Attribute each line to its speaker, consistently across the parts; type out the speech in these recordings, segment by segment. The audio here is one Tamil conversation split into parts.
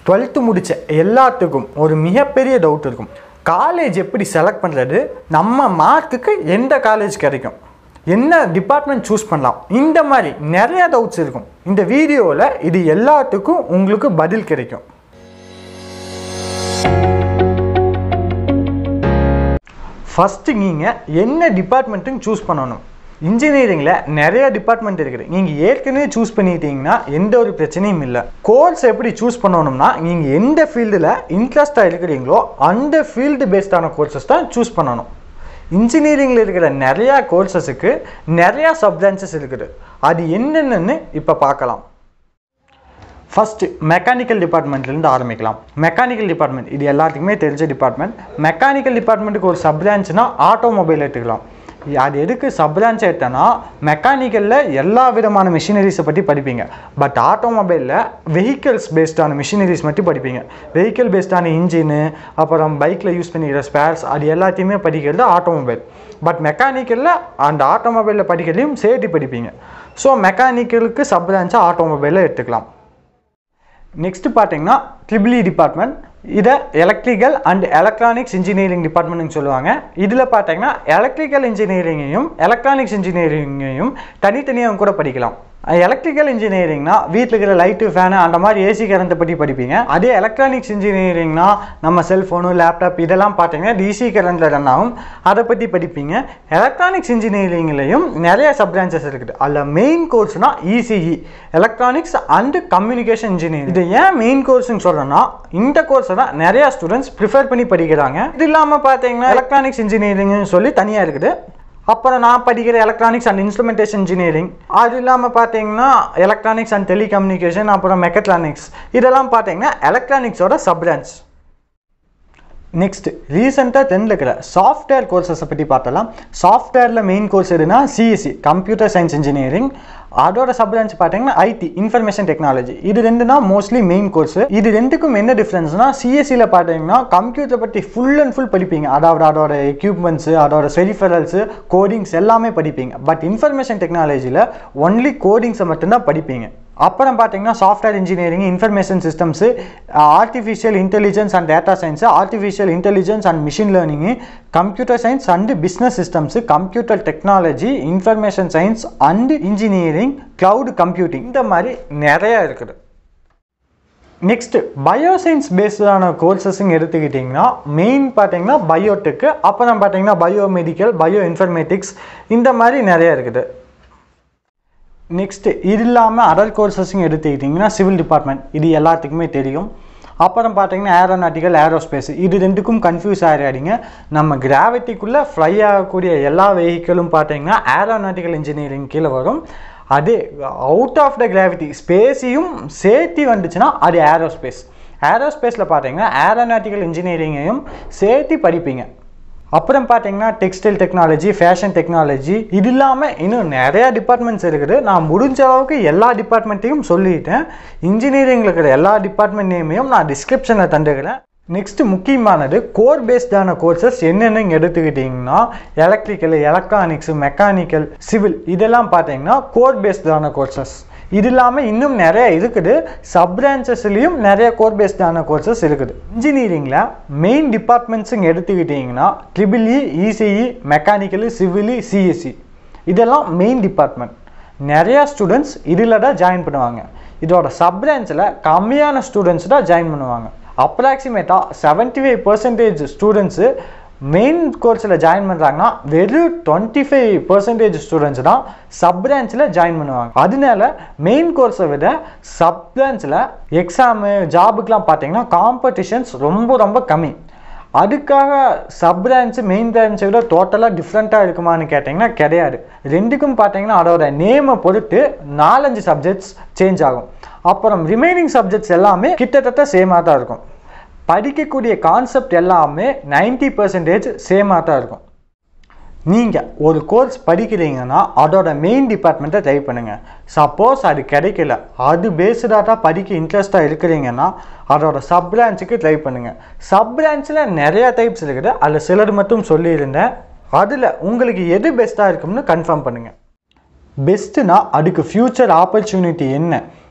Speaker 1: டுவெல்த்து முடித்த எல்லாத்துக்கும் ஒரு மிகப்பெரிய டவுட் இருக்கும் காலேஜ் எப்படி செலக்ட் பண்ணுறது நம்ம மார்க்குக்கு எந்த காலேஜ் கிடைக்கும் என்ன டிபார்ட்மெண்ட் சூஸ் பண்ணலாம் இந்த மாதிரி நிறைய டவுட்ஸ் இருக்கும் இந்த வீடியோவில் இது எல்லாத்துக்கும் உங்களுக்கு பதில் கிடைக்கும் ஃபஸ்ட்டு நீங்கள் என்ன டிபார்ட்மெண்ட்டுன்னு சூஸ் பண்ணணும் இன்ஜினியரிங்கில் நிறைய டிபார்ட்மெண்ட் இருக்குது நீங்கள் ஏற்கனவே சூஸ் பண்ணிட்டீங்கன்னா எந்த ஒரு பிரச்சனையும் இல்லை கோர்ஸ் எப்படி சூஸ் பண்ணணும்னா நீங்கள் எந்த ஃபீல்டில் இன்ட்ரெஸ்ட்டாக இருக்கிறீங்களோ அந்த ஃபீல்டு பேஸ்டான கோர்சஸ் தான் சூஸ் பண்ணணும் இன்ஜினியரிங்கில் இருக்கிற நிறையா கோர்சஸுக்கு நிறையா சப்ரான்ச்சஸ் இருக்குது அது என்னென்னு இப்போ பார்க்கலாம் ஃபஸ்ட்டு மெக்கானிக்கல் டிபார்ட்மெண்ட்லேருந்து ஆரம்பிக்கலாம் மெக்கானிக்கல் டிபார்ட்மெண்ட் இது எல்லாத்துக்குமே தெரிஞ்ச டிபார்ட்மெண்ட் மெக்கானிக்கல் டிபார்ட்மெண்ட்டுக்கு ஒரு சப்ரான்ச்னா ஆட்டோமொபைல் எடுத்துக்கலாம் அது எதுக்கு சப்ரான்ச் எடுத்தேன்னா மெக்கானிக்கலில் எல்லா விதமான மிஷினரிஸை பற்றி படிப்பீங்க பட் ஆட்டோமொபைலில் வெஹிக்கிள்ஸ் பேஸ்டான மிஷினரிஸ் மட்டும் படிப்பீங்க வெஹிக்கிள் பேஸ்டான இன்ஜினு அப்புறம் பைக்கில் யூஸ் பண்ணிக்கிற ஸ்பேர்ஸ் அது எல்லாத்தையுமே படிக்கிறது ஆட்டோமொபைல் பட் மெக்கானிக்கலில் அந்த ஆட்டோமொபைலில் படிக்கிறதையும் சேர்த்து படிப்பீங்க ஸோ மெக்கானிக்கலுக்கு சப்ரான்ச்சாக ஆட்டோமொபைலில் எடுத்துக்கலாம் நெக்ஸ்ட் பார்த்தீங்கன்னா ட்ரிபிள் டிபார்ட்மெண்ட் இதை எலக்ட்ரிக்கல் அண்ட் எலக்ட்ரானிக்ஸ் இன்ஜினியரிங் டிபார்ட்மெண்ட்னு சொல்லுவாங்க இதில் பார்த்தீங்கன்னா எலக்ட்ரிக்கல் இன்ஜினியரிங்கையும் எலக்ட்ரானிக்ஸ் இன்ஜினியரிங்கையும் தனித்தனியாக கூட படிக்கலாம் எலக்ட்ரிக்கல் இன்ஜினியரிங்னா வீட்டில் இருக்கிற லைட்டு ஃபேனு அந்த மாதிரி ஏசி கரண்ட்டை பற்றி படிப்பீங்க அதே எலக்ட்ரானிக்ஸ் இன்ஜினியரிங்னா நம்ம செல்ஃபோனு லேப்டாப் இதெல்லாம் பார்த்தீங்கன்னா டிசி கரண்ட்டில் ரன் ஆகும் அதை பற்றி படிப்பீங்க எலக்ட்ரானிக்ஸ் இன்ஜினியரிங்லேயும் நிறைய சப்ரான்ச்சஸ் இருக்குது அதில் மெயின் கோர்ஸ்னால் ECE electronics and communication engineering இது ஏன் மெயின் கோர்ஸ்னு சொல்கிறேன்னா இந்த கோர்ஸை தான் நிறையா ஸ்டூடெண்ட்ஸ் ப்ரிஃபர் பண்ணி படிக்கிறாங்க இது இல்லாமல் பார்த்தீங்கன்னா எலக்ட்ரானிக்ஸ் இன்ஜினியரிங்னு சொல்லி தனியாக இருக்குது அப்புறம் நான் படிக்கிற எலக்ட்ரானிக்ஸ் அண்ட் இன்ஸ்ட்ருமெண்டேஷன் இன்ஜினியரிங் அது இல்லாமல் பார்த்தீங்கன்னா எலக்ட்ரானிக்ஸ் அண்ட் டெலிகம்யூனிகேஷன் அப்புறம் மெக்கட்ரானிக்ஸ் இதெல்லாம் பார்த்தீங்கன்னா எலக்ட்ரானிக்ஸோட சப்ரான்ச் நெக்ஸ்ட் ரீசெண்டாக டென்த்தில் இருக்கிற சாஃப்ட்வேர் கோர்சஸை பற்றி பார்த்தலாம் சாஃப்ட்வேரில் மெயின் கோர்ஸ் எதுனா சிஎஸ்சி கம்ப்யூட்டர் சயின்ஸ் இன்ஜினியரிங் அதோட சப்ரான்ச் பார்த்தீங்கன்னா ஐடி இன்ஃபர்மேஷன் டெக்னாலஜி இது ரெண்டு தான் மோஸ்ட்லி மெயின் கோர்ஸ் இது ரெண்டுக்கும் என்ன டிஃப்ரென்ஸ்னா சிஎஸ்சியில் பார்த்தீங்கன்னா கம்ப்யூட்டர் பற்றி ஃபுல் அண்ட் ஃபுல் படிப்பீங்க அதாவது அதோட எக்யூப்மெண்ட்ஸு அதோட பெரிஃபரல்ஸு கோடிங்ஸ் எல்லாமே படிப்பீங்க பட் இன்ஃபர்மேஷன் டெக்னாலஜியில் ஒன்லி கோடிங்ஸை மட்டும்தான் படிப்பீங்க அப்புறம் பார்த்தீங்கன்னா software engineering information systems artificial intelligence and data science artificial intelligence and machine learning computer science and business systems computer technology information science and engineering cloud computing இந்த மாதிரி நிறையா இருக்குது நெக்ஸ்ட் பயோசயின்ஸ் பேஸ்டான கோர்சஸ்ன்னு எடுத்துக்கிட்டிங்கன்னா மெயின் பார்த்தீங்கன்னா பயோடெக்கு அப்புறம் பார்த்தீங்கன்னா பயோமெடிக்கல் பயோ இன்ஃபர்மேட்டிக்ஸ் இந்த மாதிரி நிறைய இருக்குது நெக்ஸ்ட்டு இது இல்லாமல் அதர் கோர்சஸுங்க எடுத்துக்கிட்டிங்கன்னா சிவில் டிபார்ட்மெண்ட் இது எல்லாத்துக்குமே தெரியும் அப்புறம் பார்த்தீங்கன்னா ஏரோநாட்டிக்கல் ஏரோஸ்பேஸ் இது ரெண்டுக்கும் கன்ஃபியூஸ் ஆகிடாதீங்க நம்ம கிராவிட்டிக்குள்ளே ஃப்ளை ஆகக்கூடிய எல்லா வெஹிக்கிளும் பார்த்தீங்கன்னா ஏரோநாட்டிக்கல் இன்ஜினியரிங் கீழே வரும் அது அவுட் ஆஃப் த கிராவிட்டி ஸ்பேஸையும் சேர்த்து வந்துச்சுன்னா அது ஏரோஸ்பேஸ் ஏரோஸ்பேஸில் பார்த்தீங்கன்னா ஏரோநாட்டிக்கல் இன்ஜினியரிங்கையும் சேர்த்து படிப்பீங்க அப்புறம் பார்த்தீங்கன்னா டெக்ஸ்டைல் டெக்னாலஜி ஃபேஷன் டெக்னாலஜி இது இல்லாமல் இன்னும் நிறையா டிபார்ட்மெண்ட்ஸ் இருக்குது நான் முடிஞ்ச அளவுக்கு எல்லா டிபார்ட்மெண்ட்டையும் சொல்லிட்டேன் இன்ஜினியரிங்கில் இருக்கிற எல்லா டிபார்ட்மெண்ட் நேமையும் நான் டிஸ்கிரிப்ஷனில் தந்துக்கிறேன் நெக்ஸ்ட்டு முக்கியமானது கோர் பேஸ்டான கோர்சஸ் என்னென்னு எடுத்துக்கிட்டிங்கன்னா எலக்ட்ரிக்கல் எலக்ட்ரானிக்ஸ் மெக்கானிக்கல் சிவில் இதெல்லாம் பார்த்தீங்கன்னா கோர் பேஸ்டான கோர்சஸ் இது இல்லாமல் இன்னும் நிறைய இருக்குது சப் பிரான்ச்சஸ்லேயும் நிறைய கோர் பேஸ்டான கோர்சஸ் இருக்குது இன்ஜினியரிங்கில் மெயின் டிபார்ட்மெண்ட்ஸுங்க எடுத்துக்கிட்டிங்கன்னா triple E ECE mechanical civil CSC இதெல்லாம் மெயின் டிபார்ட்மெண்ட் நிறையா ஸ்டூடெண்ட்ஸ் இதில் தான் ஜாயின் பண்ணுவாங்க இதோட சப் பிரான்ச்சில் கம்மியான ஸ்டூடெண்ட்ஸ் தான் ஜாயின் பண்ணுவாங்க அப்ராக்சிமேட்டாக seventy five percentage students main கோர்ஸில் ஜாயின் பண்ணுறாங்கன்னா வெறும் டுவெண்ட்டி ஃபைவ் பர்சன்டேஜ் ஸ்டூடெண்ட்ஸ் தான் சப் பிரான்ச்சில் ஜாயின் பண்ணுவாங்க அதனால மெயின் கோர்ஸை விட சப் பிரான்ச்சில் எக்ஸாமு ஜாபுக்கெலாம் பார்த்தீங்கன்னா காம்படிஷன்ஸ் ரொம்ப ரொம்ப கம்மி அதுக்காக சப் பிரான்ச்சு மெயின் பிரான்ச்சை விட டோட்டலாக டிஃப்ரெண்ட்டாக இருக்குமான்னு கேட்டிங்கன்னா கிடையாது ரெண்டுக்கும் பார்த்தீங்கன்னா அதோட நேமை பொறுத்து நாலஞ்சு சப்ஜெக்ட்ஸ் சேஞ்ச் ஆகும் அப்புறம் ரிமைனிங் சப்ஜெக்ட்ஸ் எல்லாமே கிட்டத்தட்ட சேமாக தான் இருக்கும் படிக்கக்கூடிய கான்செப்ட் எல்லாமே நைன்டி பர்சன்டேஜ் சேமாக தான் இருக்கும் நீங்கள் ஒரு கோர்ஸ் படிக்கிறீங்கன்னா அதோட மெயின் டிபார்ட்மெண்ட்டை ட்ரை பண்ணுங்கள் சப்போஸ் அது கிடைக்கல அது பேஸ்டாக தான் படிக்க இன்ட்ரெஸ்ட்டாக இருக்கிறீங்கன்னா அதோட சப் பிரான்ச்சுக்கு ட்ரை பண்ணுங்கள் சப் பிரான்ச்சில் நிறையா டைப்ஸ் இருக்குது அதில் சிலர் மட்டும் சொல்லியிருந்தேன் அதில் உங்களுக்கு எது பெஸ்ட்டாக இருக்கும்னு கன்ஃபார்ம் பண்ணுங்கள் பெஸ்ட்டுனா அதுக்கு ஃப்யூச்சர் ஆப்பர்ச்சுனிட்டி என்ன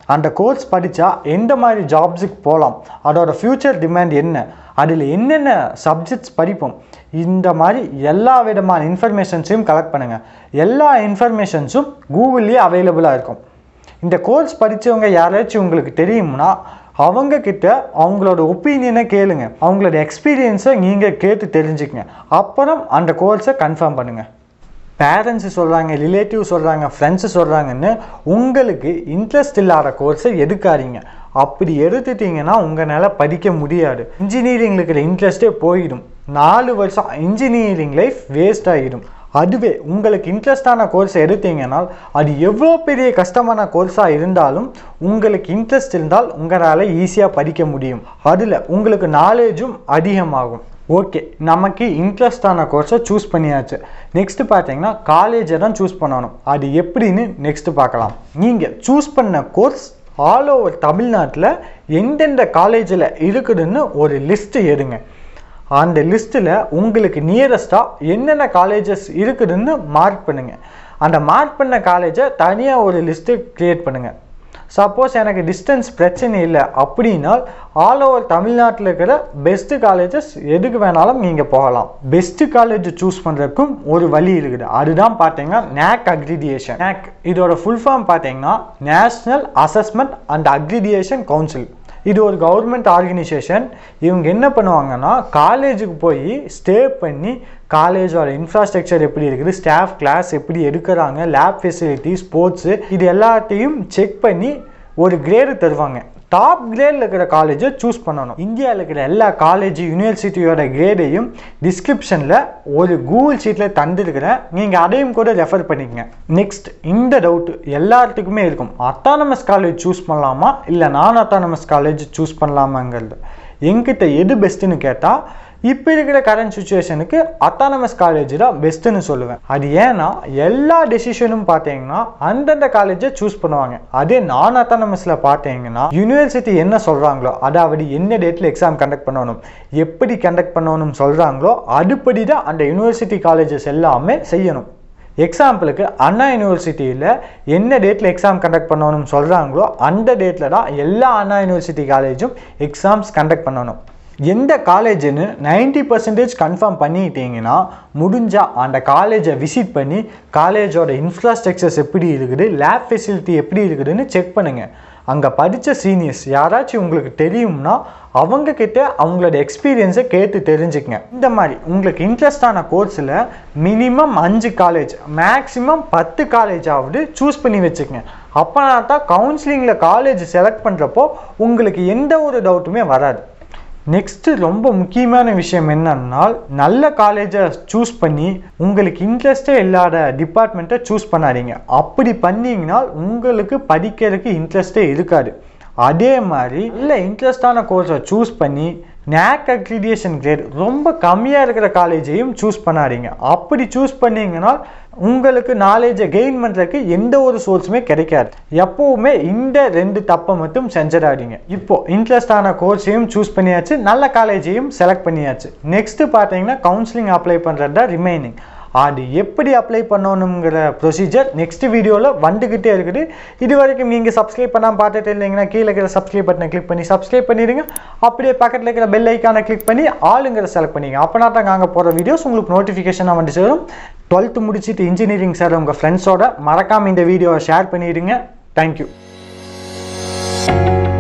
Speaker 1: அந்த கோர்ஸ் படித்தா எந்த மாதிரி ஜாப்ஸுக்கு போகலாம் அதோட ஃப்யூச்சர் டிமாண்ட் என்ன அதில் என்னென்ன சப்ஜெக்ட்ஸ் படிப்போம் இந்த மாதிரி எல்லா விதமான இன்ஃபர்மேஷன்ஸையும் கலெக்ட் பண்ணுங்கள் எல்லா இன்ஃபர்மேஷன்ஸும் கூகுள்லேயே அவைலபிளாக இருக்கும் இந்த கோர்ஸ் படித்தவங்க யாராச்சும் உங்களுக்கு தெரியும்னா அவங்க கிட்ட அவங்களோட ஒப்பீனியனை கேளுங்க அவங்களோட எக்ஸ்பீரியன்ஸை நீங்கள் கேட்டு தெரிஞ்சுக்கங்க அப்புறம் அந்த கோர்ஸை கன்ஃபார்ம் பண்ணுங்கள் பேரண்ட்ஸு சொல்கிறாங்க ரிலேட்டிவ் சொல்கிறாங்க ஃப்ரெண்ட்ஸு சொல்கிறாங்கன்னு உங்களுக்கு இன்ட்ரெஸ்ட் இல்லாத கோர்ஸை எடுக்காதீங்க அப்படி எடுத்துட்டீங்கன்னா உங்களால் படிக்க முடியாது இன்ஜினியரிங்கில் இருக்கிற இன்ட்ரெஸ்ட்டே போயிடும் நாலு வருஷம் இன்ஜினியரிங் லைஃப் வேஸ்ட் ஆகிடும் அதுவே உங்களுக்கு இன்ட்ரெஸ்டான கோர்ஸ் எடுத்தீங்கன்னா அது எவ்வளோ பெரிய கஷ்டமான கோர்ஸாக இருந்தாலும் உங்களுக்கு இன்ட்ரெஸ்ட் இருந்தால் உங்களால் ஈஸியாக படிக்க முடியும் அதில் உங்களுக்கு நாலேஜும் அதிகமாகும் ஓகே நமக்கு இன்ட்ரெஸ்டான கோர்ஸை சூஸ் பண்ணியாச்சு நெக்ஸ்ட்டு பார்த்தீங்கன்னா காலேஜை தான் சூஸ் பண்ணணும் அது எப்படின்னு நெக்ஸ்ட்டு பார்க்கலாம் நீங்கள் சூஸ் பண்ண கோர்ஸ் ஆல் ஓவர் தமிழ்நாட்டில் எந்தெந்த காலேஜில் இருக்குதுன்னு ஒரு லிஸ்ட்டு எடுங்க அந்த லிஸ்ட்டில் உங்களுக்கு நியரஸ்ட்டாக என்னென்ன காலேஜஸ் இருக்குதுன்னு மார்க் பண்ணுங்கள் அந்த மார்க் பண்ண காலேஜை தனியாக ஒரு லிஸ்ட்டு க்ரியேட் பண்ணுங்கள் சப்போஸ் எனக்கு டிஸ்டன்ஸ் பிரச்சனை இல்லை அப்படின்னா ஆல் ஓவர் தமிழ்நாட்டில் இருக்கிற பெஸ்ட்டு காலேஜஸ் எதுக்கு வேணாலும் நீங்கள் போகலாம் பெஸ்ட்டு காலேஜ் சூஸ் பண்ணுறதுக்கும் ஒரு வழி இருக்குது அதுதான் பார்த்தீங்கன்னா நேக் அக்ரிடியேஷன் நேக் இதோட ஃபுல் ஃபார்ம் பார்த்தீங்கன்னா national assessment and accreditation council இது ஒரு கவர்மெண்ட் ஆர்கனைசேஷன் இவங்க என்ன பண்ணுவாங்கன்னா காலேஜுக்கு போய் ஸ்டே பண்ணி காலேஜோட இன்ஃப்ராஸ்ட்ரக்சர் எப்படி இருக்குது ஸ்டாஃப் கிளாஸ் எப்படி எடுக்கிறாங்க லேப் ஃபெசிலிட்டி ஸ்போர்ட்ஸு இது எல்லாத்தையும் செக் பண்ணி ஒரு கிரேடு தருவாங்க டாப் கிரேடில் இருக்கிற காலேஜை சூஸ் பண்ணணும் இந்தியாவில் இருக்கிற எல்லா காலேஜ் யூனிவர்சிட்டியோட கிரேடையும் டிஸ்கிரிப்ஷனில் ஒரு கூகுள் ஷீட்டில் தந்துருக்கிறேன் நீங்கள் அதையும் கூட ரெஃபர் பண்ணிக்கங்க நெக்ஸ்ட் இந்த டவுட் எல்லாத்துக்குமே இருக்கும் அட்டானமஸ் காலேஜ் சூஸ் பண்ணலாமா இல்லை நான் அட்டானமஸ் காலேஜ் சூஸ் பண்ணலாமாங்கிறது என்கிட்ட எது பெஸ்ட்டுன்னு கேட்டால் இப்போ இருக்கிற கரண்ட் சுச்சுவேஷனுக்கு அட்டானமஸ் காலேஜ் தான் பெஸ்ட்டுன்னு சொல்லுவேன் அது ஏன்னா எல்லா டெசிஷனும் பார்த்தீங்கன்னா அந்தந்த காலேஜை சூஸ் பண்ணுவாங்க அதே நான் அட்டானமஸில் பார்த்தீங்கன்னா யூனிவர்சிட்டி என்ன சொல்கிறாங்களோ அதாவது என்ன டேட்டில் எக்ஸாம் கண்டக்ட் பண்ணணும் எப்படி கண்டக்ட் பண்ணணும்னு சொல்கிறாங்களோ அதுபடி தான் அந்த யூனிவர்சிட்டி காலேஜஸ் எல்லாமே செய்யணும் எக்ஸாம்பிளுக்கு அண்ணா யூனிவர்சிட்டியில் என்ன டேட்டில் எக்ஸாம் கண்டக்ட் பண்ணணும்னு சொல்கிறாங்களோ அந்த டேட்டில் தான் எல்லா அண்ணா யூனிவர்சிட்டி காலேஜும் எக்ஸாம்ஸ் கண்டக்ட் பண்ணணும் எந்த காலேஜுன்னு நைன்டி பர்சன்டேஜ் கன்ஃபார்ம் பண்ணிட்டீங்கன்னா முடிஞ்சால் அந்த காலேஜை விசிட் பண்ணி காலேஜோட இன்ஃப்ராஸ்ட்ரக்சர்ஸ் எப்படி இருக்குது லேப் ஃபெசிலிட்டி எப்படி இருக்குதுன்னு செக் பண்ணுங்கள் அங்கே படித்த சீனியர்ஸ் யாராச்சும் உங்களுக்கு தெரியும்னா அவங்க கிட்ட அவங்களோட எக்ஸ்பீரியன்ஸை கேட்டு தெரிஞ்சுக்கங்க இந்த மாதிரி உங்களுக்கு இன்ட்ரெஸ்டான கோர்ஸில் மினிமம் அஞ்சு காலேஜ் மேக்ஸிமம் பத்து காலேஜாவது சூஸ் பண்ணி வச்சுக்கங்க அப்போனா தான் கவுன்சிலிங்கில் காலேஜ் செலக்ட் பண்ணுறப்போ உங்களுக்கு எந்த ஒரு டவுட்டுமே வராது நெக்ஸ்ட்டு ரொம்ப முக்கியமான விஷயம் என்னன்னா நல்ல காலேஜை சூஸ் பண்ணி உங்களுக்கு இன்ட்ரெஸ்டே இல்லாத டிபார்ட்மெண்ட்டை சூஸ் பண்ணாதீங்க அப்படி பண்ணீங்கன்னா உங்களுக்கு படிக்கிறதுக்கு இன்ட்ரெஸ்டே இருக்காது அதே மாதிரி நல்ல இன்ட்ரெஸ்டான கோர்ஸை சூஸ் பண்ணி நேக் அக்ரிடியேஷன் கிரேட் ரொம்ப கம்மியாக இருக்கிற காலேஜையும் சூஸ் பண்ணாதீங்க அப்படி சூஸ் பண்ணீங்கன்னா உங்களுக்கு நாலேஜை கெயின் பண்ணுறதுக்கு எந்த ஒரு சோர்ஸுமே கிடைக்காது எப்போவுமே இந்த ரெண்டு தப்பை மட்டும் செஞ்சிடாதீங்க இப்போ இன்ட்ரெஸ்டான கோர்ஸையும் சூஸ் பண்ணியாச்சு நல்ல காலேஜையும் செலக்ட் பண்ணியாச்சு நெக்ஸ்ட்டு பார்த்தீங்கன்னா கவுன்சிலிங் அப்ளை பண்ணுறது தான் ரிமைனிங் அது எப்படி அப்ளை பண்ணணுங்கிற ப்ரொசீஜர் நெக்ஸ்ட் வீடியோவில் வந்துக்கிட்டே இருக்குது இது வரைக்கும் நீங்கள் சப்ஸ்கிரைப் பண்ணாமல் பார்த்துட்டு இருந்தீங்கன்னா கீழே இருக்கிற சப்ஸ்கிரைப் பட்டனை கிளிக் பண்ணி சப்ஸ்கிரைப் பண்ணிடுங்க அப்படியே பக்கத்தில் இருக்கிற பெல் ஐக்கானை கிளிக் பண்ணி ஆளுங்கிற செலக்ட் பண்ணிங்க அப்போனா தான் நாங்கள் போகிற வீடியோஸ் உங்களுக்கு நோட்டிஃபிகேஷனாக வந்து சேரும் டுவெல்த்து முடிச்சுட்டு இன்ஜினியரிங் சார் உங்கள் ஃப்ரெண்ட்ஸோட மறக்காமல் இந்த வீடியோவை ஷேர் பண்ணிடுங்க தேங்க்யூ